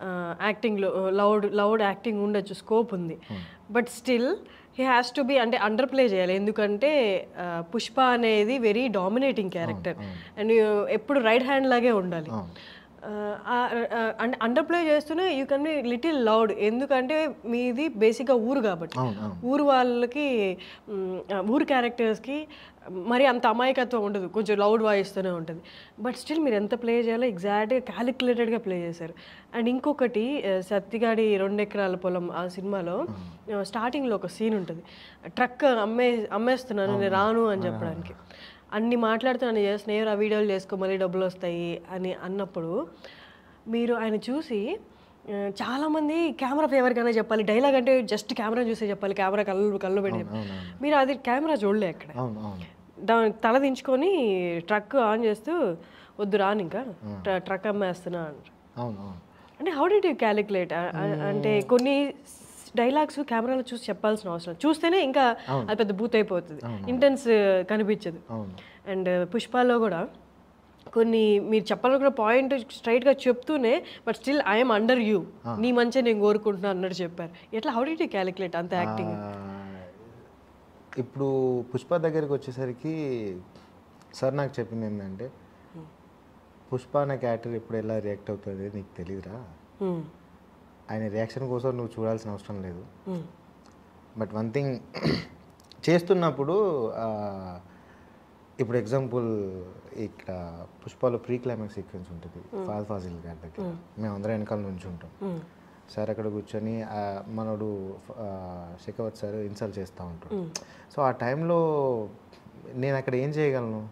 యాక్టింగ్లో loud loud acting ఉండొచ్చు scope ఉంది but still he has to be అంటే అండర్ ప్లే చేయాలి ఎందుకంటే ఆ, పుష్ప అనేది వెరీ డామినేటింగ్ క్యారెక్టర్ అండ్ ఎప్పుడు రైట్ హ్యాండ్ లాగే ఉండాలి అండ్ అండర్ ప్లే చేస్తూనే you can be little loud ఎందుకంటే మీది బేసిక్గా ఊరు కాబట్టి అవును అవును ఊరు వాళ్ళకి మ్, ఆ, ఊరు క్యారెక్టర్స్కి మరి అంత అమాయకత్వం ఉండదు కొంచెం లౌడ్ వాయిస్తూనే ఉంటుంది బట్ స్టిల్ మీరు ఎంత ప్లే చేయాలో ఎగ్జాక్ట్గా క్యాలిక్యులేటెడ్గా ప్లే చేశారు అండ్ ఇంకొకటి ఆ, సత్తిగాడి రెండు ఎకరాల పొలం ఆ సినిమాలో స్టార్టింగ్లో ఒక సీన్ ఉంటుంది ట్రక్ అమ్మే అమ్మేస్తున్నాను నేను రాను అని చెప్పడానికి అన్ని మాట్లాడుతున్నాను చేస్తున్నా ఏరా వీడియోలు చేసుకో మళ్ళీ డబ్బులు వస్తాయి అని అన్నప్పుడు మీరు ఆయన చూసి ఆ, చాలామంది కెమెరా ఫేవర్గానే చెప్పాలి డైలాగ్ అంటే జస్ట్ కెమెరా చూసే చెప్పాలి కెమెరా కళ్ళు కళ్ళు పెట్టి చెప్పాలి. మీరు అది కెమెరా చూడలే అక్కడ అవును అవును దాని తల దించుకొని ట్రక్ ఆన్ చేస్తూ వద్దు రాను ఇంకా ట్ర- ట్రక్ అమ్మేస్తున్నా అంటారు అవును అవును అంటే హౌ డిడ్ యూ క్యాలిక్యులేట్ అంటే కొన్ని డైలాగ్స్ కెమెరాలో చూసి చెప్పాల్సిన అవసరం చూస్తేనే ఇంకా అది పెద్ద బూత్ అయిపోతుంది ఇంటెన్స్ కనిపించదు అవును అండ్ పుష్పాలో కూడా కొన్ని మీరు చెప్పాలనుకున్న పాయింట్ స్ట్రైట్గా చెప్తూనే but still I'm under you నీ మంచి నేను కోరుకుంటున్నాను అన్నట్టు చెప్పారు ఎట్లా హౌ డి యూ క్యాలిక్యులేట్ అంత యాక్టింగ్ ఆ, ఇప్పుడు పుష్ప దగ్గరికి వచ్చేసరికి సార్ నాకు చెప్పింది ఏంటంటే పుష్ప అనే క్యారెక్టర్ ఎప్పుడు ఎలా రియాక్ట్ అవుతుంది నీకు తెలియదురా ఆయన రియాక్షన్ కోసం నువ్వు చూడాల్సిన అవసరం లేదు బట్ వన్ థింగ్ చేస్తున్నప్పుడు ఆ, ఇప్పుడు ఎగ్జాంపుల్ ఇక్కడ పుష్పలో ప్రీ క్లైమాక్స్ సీక్వెన్స్ ఉంటుంది ఫాజ్ ఫాజిల్ గారి దగ్గర మేము అందరం వెనకాల నుంచి ఉంటాం సార్ అక్కడ కూర్చొని ఆ, మనోడు ఆ, శేఖవత్ సార్ ఇన్సల్ట్ చేస్తూ ఉంటాడు సో ఆ టైంలో నేను అక్కడ ఏం చేయగలను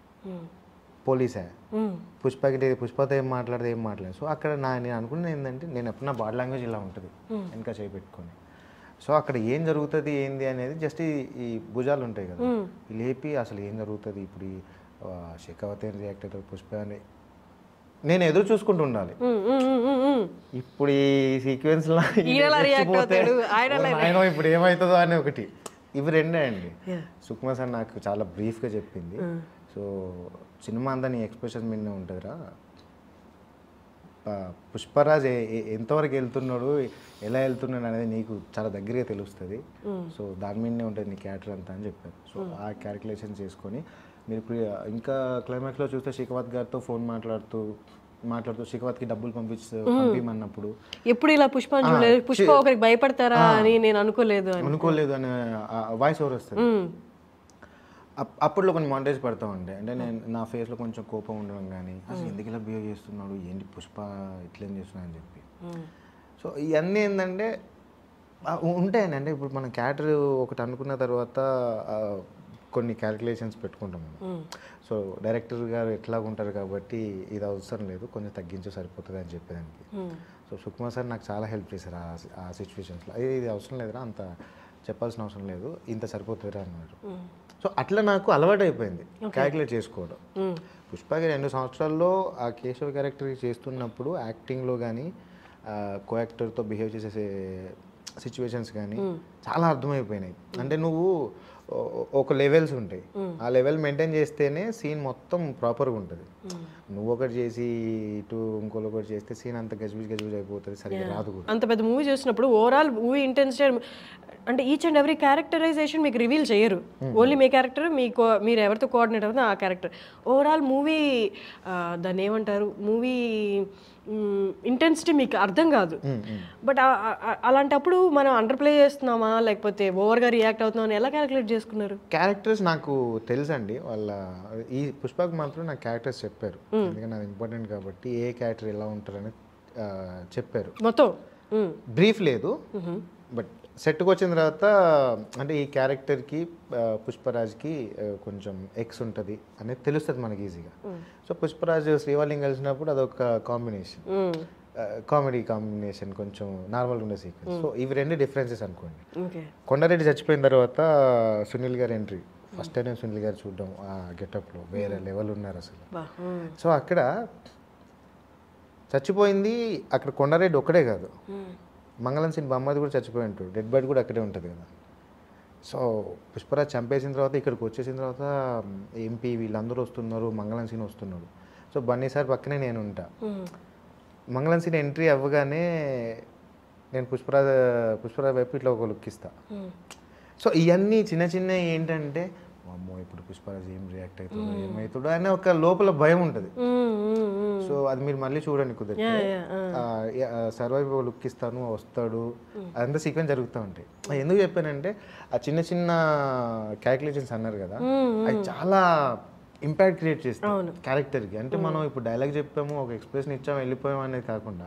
పోలీసే పుష్పకి పుష్పతో ఏం మాట్లాడితే ఏం మాట్లాడదు సో అక్కడ నా నేను అనుకున్నది ఏంటంటే నేను ఎప్పుడు నా బాడీ లాంగ్వేజ్ ఇలా ఉంటుంది వెనక చేయి పెట్టుకొని సో అక్కడ ఏం జరుగుతుంది ఏంది అనేది జస్ట్ ఈ ఈ భుజాలు ఉంటాయి కదా ఈ లేపి అసలు ఏం జరుగుతుంది ఇప్పుడు ఈ శేఖావతి ఏం రియాక్ట్ అవుతుంది పుష్ప అని నేను ఎదురు చూసుకుంటూ ఉండాలి ఇప్పుడు ఈ సీక్వెన్స్ లో ఈయన ఎలా react అవుతాడు? ఆయన ఎలా ఆయన ఇప్పుడు ఏమవుతుందో అని ఒకటి ఇవి రెండే అండి సుకుమా సార్ నాకు చాలా బ్రీఫ్గా చెప్పింది సో సినిమా అంతా నీ ఎక్స్ప్రెషన్ మీదనే ఉంటుందిరా ప- పుష్పరాజ్ ఏ- ఏ- ఎంతవరకు వెళ్తున్నాడు ఎలా వెళ్తున్నాడు అనేది నీకు చాలా దగ్గరగా తెలుస్తుంది సో దాని మీదనే ఉంటుంది నీ క్యారెక్టర్ అంతా అని చెప్పారు సో ఆ క్యాలిక్యులేషన్ చేసుకొని మీరు ఇప్పుడు ఇంకా క్లైమాక్స్లో చూస్తే శిఖవత్ గారితో ఫోన్ మాట్లాడుతూ మాట్లాడుతూ శిఖవత్కి డబ్బులు పంపించు పంపించమన్నప్పుడు ఎప్పుడు ఇలా పుష్పని చూడలేదు పుష్ప ఒకరికి భయపడతారా అని నేను అనుకోలేదు అని అనుకోలేదు అనే వాయిస్ ఓవర్ వస్తుంది మ్మ్. అప్- అప్పట్లో కొన్ని మాంటేజ్ పడతా ఉండే అంటే నేను నా ఫేస్లో కొంచెం కోపం ఉండడం కానీ అసలు ఎందుకు ఇలా బిహేవ్ చేస్తున్నాడు ఏంటి పుష్ప ఇట్లేం చేస్తున్నాడు అని చెప్పి సో ఇవన్నీ ఏంటంటే ఆ, ఉ- ఉంటాయండి అంటే ఇప్పుడు మనం క్యారెక్టర్ ఒకటి అనుకున్న తర్వాత ఆ, కొన్ని క్యాలిక్యులేషన్స్ పెట్టుకుంటాం మనం సో డైరెక్టర్ గారు ఎట్లా ఉంటారు కాబట్టి ఇది అవసరం లేదు కొంచెం తగ్గించే సరిపోతుంది అని చెప్పేదానికి సో సుకుమార్ సార్ నాకు చాలా హెల్ప్ చేశారు ఆ సి- ఆ సిచ్యువేషన్స్లో ఇది అవసరం లేదురా అంత చెప్పాల్సిన అవసరం లేదు ఇంత సరిపోతుందిరా అన్నారు సో అట్లా నాకు అలవాటు అయిపోయింది క్యాలిక్యులేట్ చేసుకోవడం పుష్పకి రెండు సంవత్సరాల్లో ఆ కేశవ క్యారెక్టర్ చేస్తున్నప్పుడు యాక్టింగ్లో కానీ కో యాక్టర్తో బిహేవ్ చేసే సిచ్యువేషన్స్ కానీ చాలా అర్థమైపోయినాయి అంటే నువ్వు ఓ- ఒక లెవెల్స్ ఉంటాయి ఆ లెవెల్ మెయింటైన్ చేస్తేనే సీన్ మొత్తం ప్రాపర్గా ఉంటుంది నువ్వు ఒకటి చేసి ఇటు ఇంకోటి ఒకటి చేస్తే సీన్ అంత గజిబిజ్ గజిబిజ్ అయిపోతుంది సరిగ్గా రాదు కూడా అంత పెద్ద మూవీ చూసినప్పుడు ఓవరాల్ మూవీ ఇంటెన్సిటీ అంటే ఈచ్ అండ్ ఎవ్రీ క్యారెక్టరైజేషన్ మీకు రివీల్ చేయరు ఓన్లీ మీ క్యారెక్టర్ మీ కో- మీరు ఎవరితో కోఆర్డినేట్ అవుతుందో ఆ క్యారెక్టర్ ఓవరాల్ మూవీ దాన్ని ఏమంటారు మూవీ ఇంటెన్సిటీ మీకు అర్థం కాదు బట్ అలాంటప్పుడు మనం అండర్ ప్లే చేస్తున్నామా లేకపోతే ఓవర్గా రియాక్ట్ అవుతున్నామా అని ఎలా క్యాలిక్యులేట్ చేసుకున్నారు క్యారెక్టర్స్ నాకు తెలుసండి వాళ్ళ ఈ పుష్పకు మాత్రం నాకు క్యారెక్టర్స్ చెప్పారు ఎందుకంటే అది ఇంపార్టెంట్ కాబట్టి ఏ క్యారెక్టర్ ఎలా ఉంటారని ఆ, చెప్పారు మొత్తం మ్మ్. బ్రీఫ్ లేదు బట్ సెట్కి వచ్చిన తర్వాత అంటే ఈ క్యారెక్టర్కి పుష్పరాజ్కి ఆ, కొంచెం ఎక్స్ ఉంటుంది అనేది తెలుస్తుంది మనకి ఈజీగా సో పుష్పరాజ్ శ్రీవాలింగ్ కలిసినప్పుడు అదొక కాంబినేషన్ మ్మ్. కామెడీ కాంబినేషన్ కొంచెం నార్మల్గా ఉండే సీక్వెన్స్ సో ఇవి రెండు డిఫరెన్సెస్ అనుకోండి ఓకే కొండారెడ్డి చచ్చిపోయిన తర్వాత సునీల్ గారి ఎంట్రీ ఫస్ట్ టైం సునీల్ గారు చూడడం ఆ గెటప్లో వేరే లెవెల్ ఉన్నారు అసలు బా మ్మ్. సో అక్కడ చచ్చిపోయింది అక్కడ కొండారెడ్డి ఒక్కడే కాదు మంగళం సింగ్ బొమ్మది కూడా చచ్చిపోయి ఉంటాడు డెడ్ బాడీ కూడా అక్కడే ఉంటుంది కదా సో పుష్పరాజ్ చంపేసిన తర్వాత ఇక్కడికి వచ్చేసిన తర్వాత ఎంపీ వీళ్ళందరూ వస్తున్నారు మంగళం సింగ్ వస్తున్నాడు సో బన్నీ సార్ పక్కనే నేను ఉంటా మ్మ్. మంగళం సీన్ ఎంట్రీ అవ్వగానే నేను పుష్పరాజ్ పుష్పరాజ్ వైపు ఇట్లా ఒక లుక్ ఇస్తా సో ఇవన్నీ చిన్న చిన్న ఏంటంటే అమ్మో ఇప్పుడు పుష్పరాజ్ ఏం రియాక్ట్ అవుతుందో ఏమవుతుందో అనే ఒక లోపల భయం ఉంటుంది సో అది మీరు మళ్ళీ చూడండి కుదిరితే సర్వైవ్ లుక్ ఇస్తాను వస్తాడు అదంతా సీక్వెన్స్ జరుగుతూ ఉంటాయి అది ఎందుకు చెప్పానంటే ఆ చిన్న చిన్న క్యాల్కులేషన్స్ అన్నారు కదా అవి చాలా ఇంపాక్ట్ క్రియేట్ చేస్తాయి క్యారెక్టర్కి అంటే మనం ఇప్పుడు డైలాగ్ చెప్పాము ఒక ఎక్స్ప్రెషన్ ఇచ్చాము వెళ్ళిపోయాము అనేది కాకుండా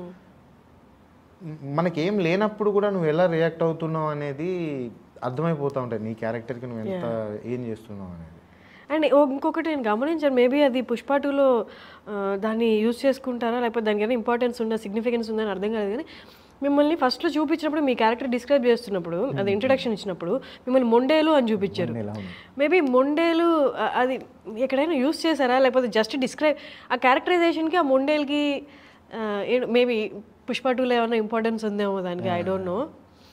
మ్, మనకేం లేనప్పుడు కూడా నువ్వు ఎలా రియాక్ట్ అవుతున్నావు అనేది అర్థమైపోతూ ఉంటాయి నీ క్యారెక్టర్కి నువ్వు ఎంత ఏం చేస్తున్నావు అనేది అండ్ ఇంకొకటి నేను గమనించాను మేబీ అది పుష్ప టూలో దాన్ని యూజ్ చేసుకుంటారా లేకపోతే దానికైనా ఇంపార్టెన్స్ ఉందా సిగ్నిఫికెన్స్ ఉందని అర్థం కాలేదు కానీ మిమ్మల్ని ఫస్ట్లో చూపించినప్పుడు మీ క్యారెక్టర్ డిస్క్రైబ్ చేస్తున్నప్పుడు అది ఇంట్రడక్షన్ ఇచ్చినప్పుడు మిమ్మల్ని మొండేలు అని చూపించారు ఎలా ఉంది మేబీ మొండేలు ఆ, అది ఎక్కడైనా యూస్ చేశారా లేకపోతే జస్ట్ డిస్క్రైబ్ ఆ క్యారెక్టరైజేషన్కి ఆ మొండేల్కి మేబీ పుష్ప టూలో ఏమైనా ఇంపార్టెన్స్ ఉందేమో దానికి ఐ డోంట్ నో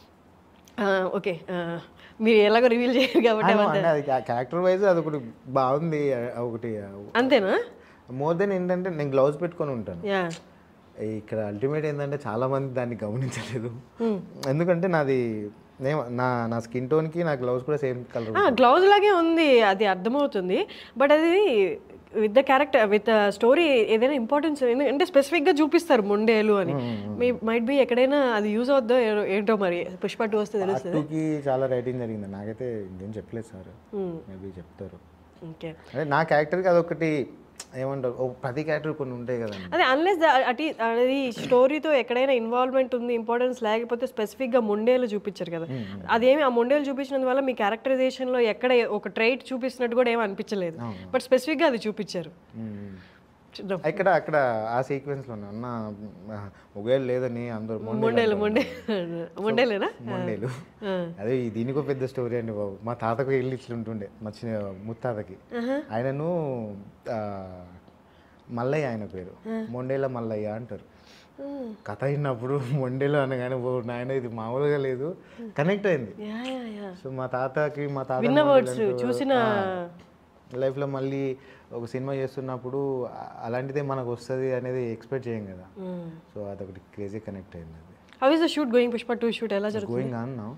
ఓకే మీరు ఎలాగో రివీల్ చేయరు కాబట్టి ఆ, అంటే అది క్యారెక్టర్ వైజ్ అది ఒకటి బాగుంది ఆ, ఒకటి అంతేనా మోర్ దెన్ ఏంటంటే నేను గ్లౌజ్ పెట్టుకొని ఉంటాను యా ఇక్కడ అల్టిమేట్ ఏంటంటే చాలా మంది దాన్ని గమనించలేదు ఎందుకంటే నాది నే- నా నా స్కిన్ టోన్కి నా గ్లౌజ్ కూడా సేమ్ కలర్ గ్లౌజ్ లాగే ఉంది అది అర్థమవుతుంది బట్ అది with the character with story ఏదైనా ఇంపార్టెన్స్ అంటే స్పెసిఫిక్గా చూపిస్తారు మొండేలు అని మీ మైట్ బి ఎక్కడైనా అది యూజ్ అవుద్దో ఏ- ఏంటో మరి పుష్ప టూ వస్తే తెలుస్తుంది టూకి చాలా రైటింగ్ జరిగింది నాకైతే ఇంకేం చెప్పలేదు సార్ మేబీ చెప్తారు ఓకే అంటే నా క్యారెక్టర్కి అదొకటి ఏమంటారు ఓ ప్రతి క్యారెక్టర్ కొన్ని ఉంటాయి కదండి అదే అన్లెస్ అటు అది స్టోరీతో ఎక్కడైనా ఇన్వాల్వ్మెంట్ ఉంది ఇంపార్టెన్స్ లేకపోతే స్పెసిఫిక్గా మొండేలు చూపించారు కదా అదేమి ఆ మొండేలు చూపించినందు వల్ల మీ క్యారెక్టరైజేషన్లో ఎక్కడ ఒక ట్రైట్ చూపిస్తున్నట్టు కూడా ఏమి అనిపించలేదు బట్ స్పెసిఫిక్గా అది చూపించారు మ్మ్. చూద్దాం ఇక్కడ అక్కడ ఆ సీక్వెన్స్ లో అన్న ఒకవేళ లేదని అందరూ మొండేలు మొండే మొండేలేనా మొండేలు అదే ఈ దీనికో పెద్ద స్టోరీ అండి బాబు మా తాతకు వెళ్ళి ఇట్లుంటుండే మా చిన్న ముత్తాతకి ఆయనను ఆ, మల్లయ్య ఆయన పేరు మొండేల మల్లయ్య అంటారు కథ అయినప్పుడు మొండేలు అనగానే ఓ నాయన ఇది మామూలుగా లేదు కనెక్ట్ అయింది యా యా యా సో మా తాతకి మా తాత విన్న వర్డ్స్ చూసిన లైఫ్లో మళ్ళీ ఒక సినిమా చేస్తున్నప్పుడు అ- అలాంటిదే మనకు వస్తుంది అనేది ఎక్స్పెక్ట్ చేయం కదా సో అదొకటి క్రేజీ కనెక్ట్ అయింది అది how is the shoot going Pushpa two shoot ఎలా జరుగుతుంది గోయింగ్ ఆన్ నా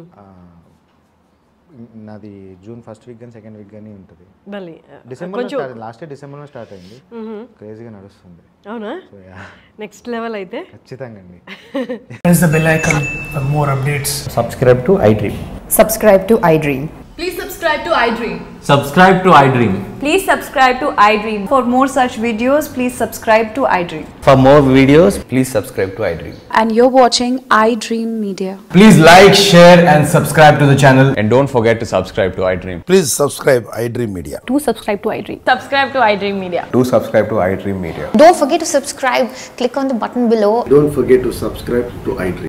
నాది జూన్ ఫస్ట్ వీక్ కానీ సెకండ్ వీక్ కానీ ఉంటుంది మళ్ళీ డిసెంబర్ స్టార్ట్ లాస్ట్ ఇయర్ డిసెంబర్లో స్టార్ట్ అయింది క్రేజీగా నడుస్తుంది అవునా సో యా నెక్స్ట్ లెవెల్ అయితే ఖచ్చితంగా అండి Press the bell icon for more updates. subscribe to iDream. Subscribe to iDream. Please subscribe to iDream. Subscribe to iDream. Please subscribe to iDream. For more such videos, please subscribe to iDream. For more videos, please subscribe to iDream. and you're watching iDream Media. Please like, share, and subscribe to the channel. And don't forget to subscribe to iDream. Please subscribe iDream Media. Do subscribe to iDream. Subscribe to iDream Media. Do subscribe to iDream Media. Don't forget to subscribe. Click on the button below Don't forget to subscribe to iDream.